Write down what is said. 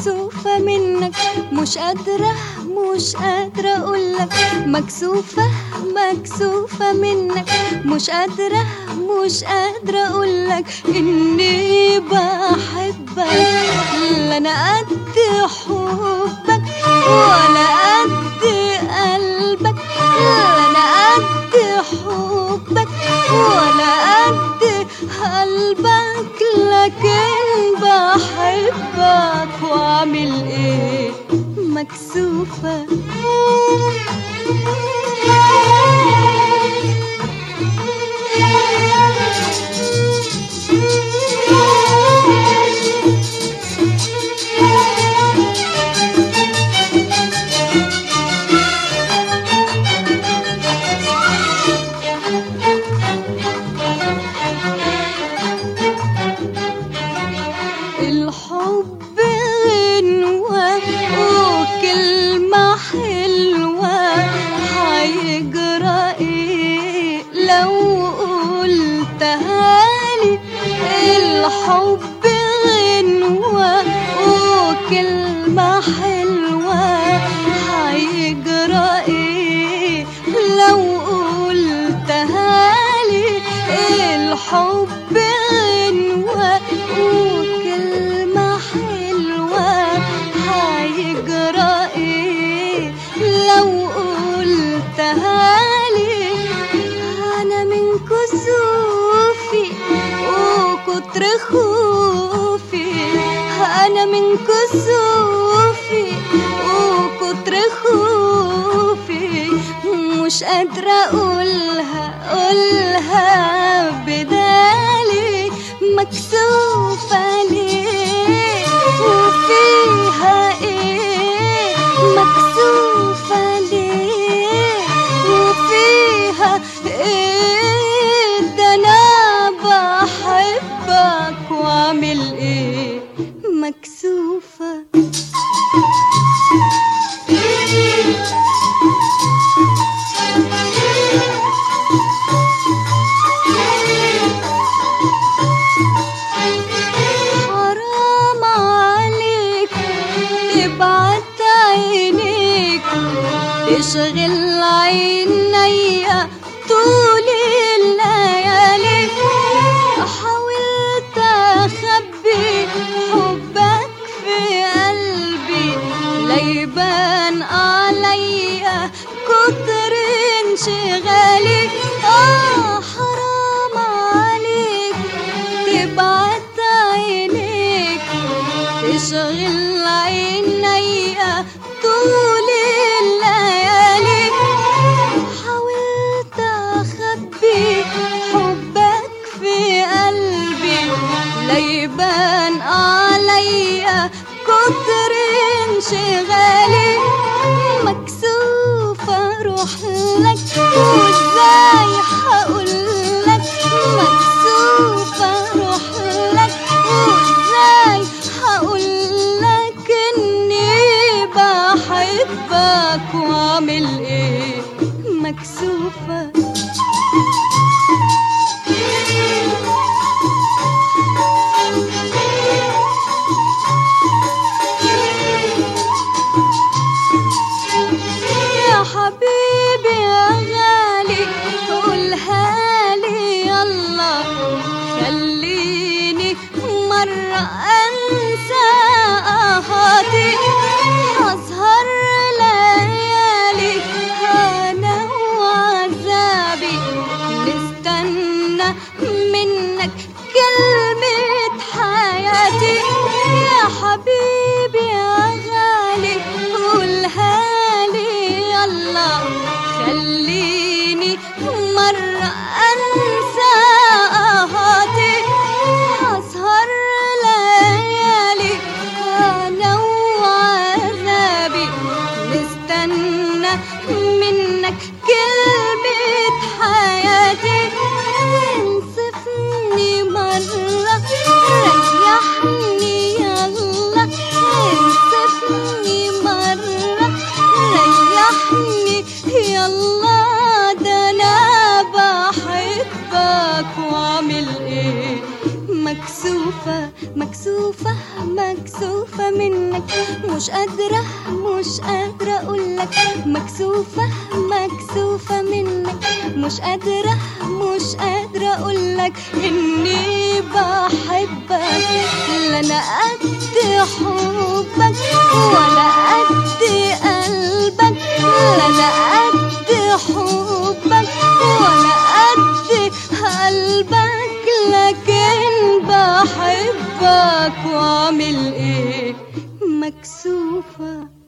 مكسوفة منك مش قادرة مش قادرة أقولك مكسوفة مكسوفة منك مش قادرة مش قادرة أقولك إني بحبك لا أنا قد حبك ولا قد قلبك لا أنا قد حبك ولا قد قلبك لكن بحبك واعمل ايه مكسوفة الحب غنوة وكلمة حلوة هيجرى ايه لو قلتها لي الحب غنوة وكلمة حلوة هيجرى ايه لو قلتها لي الحب غنوة وكلمة حلوة هيجرى ايه لو قلتها لي انا من كسوفي وكتر خوفي انا من كسوفي وكتر خوفي مش قادرة اقولها اقولها بدالي مكسوفة ليه وفيها ايه مكسوفة ليه وفيها ايه ده انا بحبك واعمل ايه مكسوفة حرام عليك تبعت عينيك تشغل عينيا طول الليالي حاولت اخبي حبك في قلبي ليبان عليا كتر انشغالي اه حرام عليك تبعت عينيك تشغل عينيا طول الليالي حاولت اخبي حبك في قلبي ليبان عليا كتر انشغالي مكسوفة اروح لك وازاي هقول لك مكسوفة اروح لك وازاي هقول لك اني بحبك واعمل ايه مكسوفة يا حبيبي يا غالي قولها لي يلا خليني مرة أنسى أهاتي أسهر ليالي أنا وعذابي نستنى منك كلمة حياتي يا حبيبي يا غالي قولها لي يلا خليني مرة أنسى أهاتي أسهر ليالي أنا وعذابي نستنى منك كلمة حياتي انصفني مرة ريحني يلا انصفني مرة ريحني يلا ده انا بحبك واعمل ايه مكسوف مكسوفة مكسوفة مكسوفة منك مش قادرة مش قادرة أقولك مكسوفة مكسوفة منك مش قادرة مش قادرة أقولك إني بحبك لا أنا قد حبك ولا قد قلبك لا أنا قد حبك ولا قد قلبك لكن بحبك واعمل ايه مكسوفه